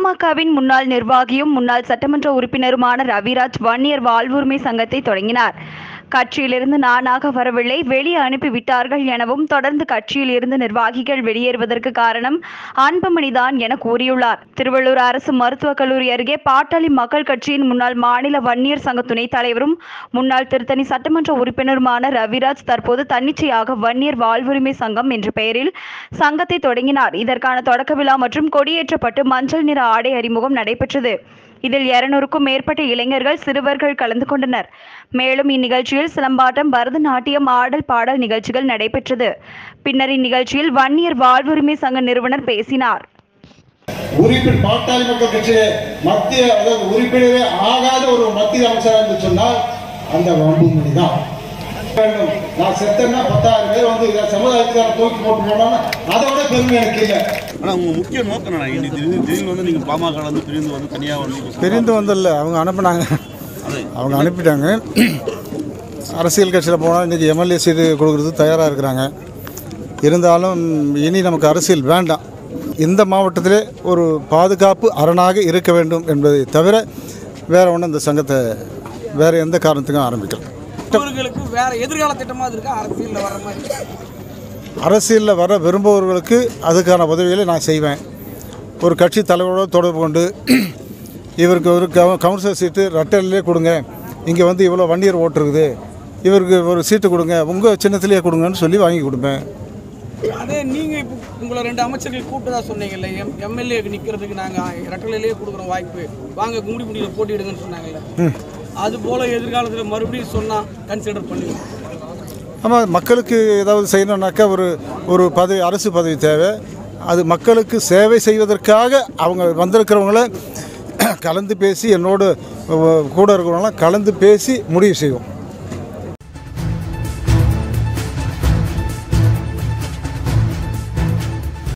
பாமகவின் முன்னாள் நிர்வாகியும் முன்னாள் சட்டமன்ற உறுப்பினருமான ரவிராஜ் வன்னியர் வாழ்வுரிமை சங்கத்தை தொடங்கினார் கட்சியிலிருந்து நானாக வரவில்லை வெளியே அனுப்பிவிட்டார்கள் எனவும் தொடர்ந்து கட்சியில் இருந்து நிர்வாகிகள் வெளியேறுவதற்கு காரணம் அன்புமணிதான் என கூறியுள்ளார் திருவள்ளூர் அரசு மருத்துவக் கல்லூரி அருகே பாட்டாளி மக்கள் கட்சியின் முன்னாள் மாநில வன்னியர் சங்க துணைத் தலைவரும் முன்னாள் திருத்தணி சட்டமன்ற உறுப்பினருமான ரவிராஜ் தற்போது தன்னிச்சையாக வன்னியர் வாழ்வுரிமை சங்கம் என்ற பெயரில் சங்கத்தை தொடங்கினார் இதற்கான தொடக்க விழா மற்றும் கொடியேற்றப்பட்டு மஞ்சள் நிற ஆடை அறிமுகம் நடைபெற்றது இதில் இருநூறுக்கும் மேற்பட்ட இளைஞர்கள் சிறுவர்கள் கலந்து கொண்டனர் மேலும் இந்நிகழ்ச்சியில் சிலம்பாட்டம் பரதநாட்டியம் ஆடல் பாடல் நிகழ்ச்சிகள் நடைபெற்றது பின்னர் இந்நிகழ்ச்சியில் வன்னியர் வாழ்வுரிமை சங்க நிறுவனர் பேசினார் உறுப்பினர் பாட்டாளி மக்கள் கட்சியிலே மத்திய அதாவது உறுப்பினரே ஆகாத ஒரு மத்திய அமைச்சர் என்று சொன்னால் அந்த அன்புமணி தான் வேண்டும். நான் செத்தேன்னா பத்தாயிரம் பேர் வந்து இதை சமுதாயத்துக்காக தூக்கி போட்டு போனோம்னா அதை விட பெருமை எனக்கு இல்லை ஆனால் உங்கள் முக்கிய நோக்கம் என்ன இன்னைக்கு திடீர்னு திடீர்னு வந்து நீங்கள் பாமக வந்து பிரிந்து வந்து தனியாக வந்து பிரிந்து வந்ததில்ல அவங்க அனுப்புனாங்க அது அவங்க அனுப்பிட்டாங்க அரசியல் கட்சியில் போனால் இன்றைக்கி எம்எல்ஏ சீட்டு கொடுக்குறது தயாராக இருக்கிறாங்க இருந்தாலும் இனி நமக்கு அரசியல் வேண்டாம் இந்த மாவட்டத்திலே ஒரு பாதுகாப்பு அரணாக இருக்க வேண்டும் என்பதை தவிர வேற ஒன்றும் இந்த சங்கத்தை வேற எந்த காரணத்துக்கும் ஆரம்பிக்கல இவர்களுக்கு வேற எதிர்கால திட்டமா அது இருக்கா அரசியல்ல வர மாதிரி அரசியலில் வர விரும்புபவர்களுக்கு அதுக்கான உதவிகளை நான் செய்வேன் ஒரு கட்சி தலைவரோடு தொடர்பு கொண்டு இவருக்கு ஒரு கவு கவுன்சிலர் சீட்டு ரட்டல்லே கொடுங்க இங்கே வந்து இவ்வளோ வண்டியர் ஓட்டு இருக்குது இவருக்கு ஒரு சீட்டு கொடுங்க உங்கள் சின்னத்திலேயே கொடுங்கன்னு சொல்லி வாங்கி கொடுப்பேன் அதே நீங்க இப்போ உங்களை ரெண்டு அமைச்சர்கள் கூப்பிட்டதா சொன்னீங்கல்ல எம் எம்எல்ஏக்கு நிக்கிறதுக்கு நாங்க ரெட்டலையிலேயே கொடுக்குறோம் வாய்ப்பு வாங்க கும்படி குண்டியில் போட்டியிடுங்கன்னு சொன்னாங்கல்ல அது போல எதிர்காலத்துல மறுபடியும் சொன்னா கன்சிடர் பண்ணுவீங்க ஆமாம் மக்களுக்கு ஏதாவது செய்யணுன்னாக்கா ஒரு ஒரு பதவி அரசு பதவி தேவை அது மக்களுக்கு சேவை செய்வதற்காக அவங்க வந்திருக்கிறவங்கள கலந்து பேசி என்னோடு அஹ், கூட இருக்கிறவங்களாம் கலந்து பேசி முடிவு செய்வோம்